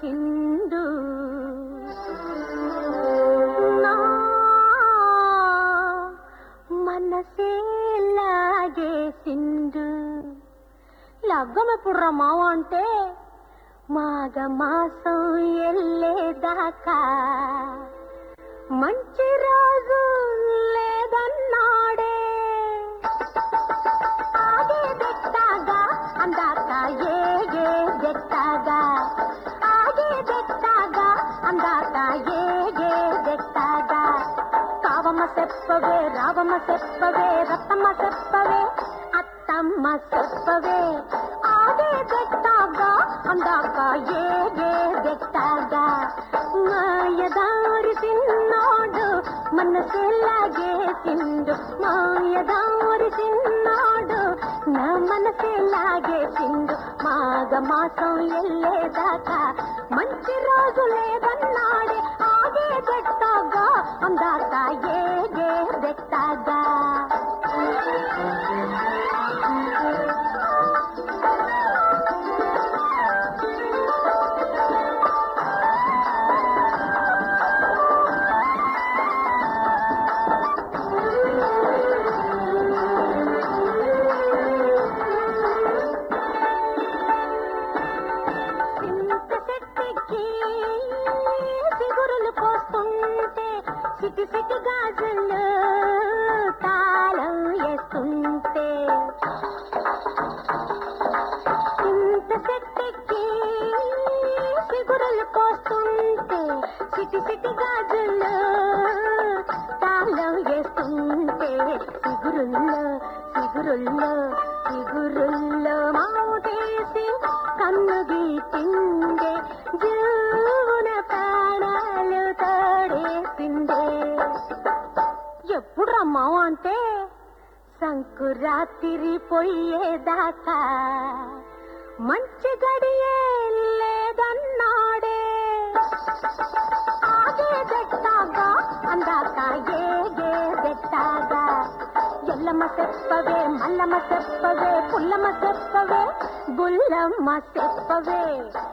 సింధు నా మనసే లాగే సింధు లగ్గమెప్పుడు మావ అంటే మాఘ మాసం ఎల్లేదాకా మంచి రోజు లేదన్నాడే ఆగే బెట్టాగా అందాక ఏ ఏ బెట్టాగా ఆగే బెట్టాగా అందాక ఏ ఏ బెట్టాగా కావమ్మ చెప్పవే రావమ్మ చెప్పవే రత్తమ్మ చెప్పవే అత్తమ్మ చెప్పవే ఆగే బెట్టాగా అందాక ఏ ఏ బెట్టాగా మాయదారి తిన్నాడు మనసులాగే తిండు మాయదారి తిన్నాడు నా మనసులాగే తిండు మాఘ మాసం ఎల్లేదాకా మంచి రోజు లేదన్నాడే ఆగే బెట్టాగా అందాక ఏగే బెట్టాగా చింత చెట్టుకి సిగురులు పోస్తుంటే సిటి సిటి గాజులు తాళం వేస్తుంటే చింత చెట్టుకి సిగురులు పోస్తుంటే సిటి సిటి గాజులు తాళం వేస్తుంటే సిగురుల్లో సిగురుల్లో సిగురుల్లో మాటేసి కన్ను గీటిండే జీవున ప్రాణాలు తోడేసిందే ఎప్పుడు రమ్మావు అంటే సంకురాత్రి పోయేదాకా మంచి గడియే లేదన్నాడే ఆగే బెట్టాగా అందాక ఏగే బెట్టాగా ఎల్లమ్మ చెప్పవే మల్లమ్మ చెప్పవే పుల్లమ్మ చెప్పవే బుల్లమ్మ చెప్పవే